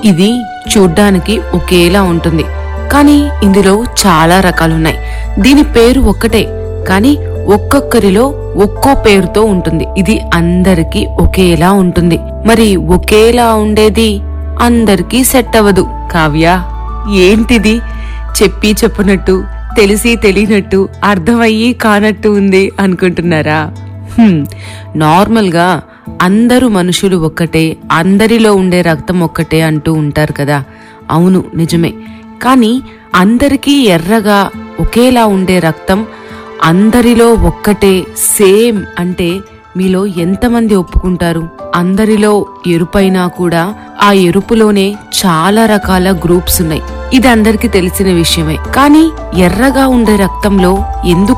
ఇది చూడ్డానికి ఒకేలా ఉంటుంది కానీ ఇందులో చాలా రకాలున్నాయి దీని పేరు ఒక్కటే కానీ ఒక్కొక్కరిలో ఒక్కో పేరుతో ఉంటుంది ఇది అందరికీ ఒకేలా ఉంటుంది మరి ఒకేలా ఉండేది అందరికీ సెట్ అవ్వదు కావ్య ఏంటిది చెప్పి చెప్పనట్టు తెలిసి తెలియనట్టు అర్థమయ్యి కానట్టు ఉంది అనుకుంటున్నారా హ్మ్, నార్మల్గా అందరూ మనుషులు ఒక్కటే అందరిలో ఉండే రక్తం ఒక్కటే అంటూ ఉంటారు కదా అవును నిజమే కానీ అందరికీ ఎర్రగా ఒకేలా ఉండే రక్తం అందరిలో ఒక్కటే సేమ్ అంటే మీలో ఎంతమంది ఒప్పుకుంటారు అందరిలో ఎరుపైనా కూడా ఆ ఎరుపులోనే చాలా రకాల గ్రూప్స్ ఉన్నాయి ఇది అందరికీ తెలిసిన విషయమే కానీ ఎర్రగా ఉండే రక్తంలో ఎందుకు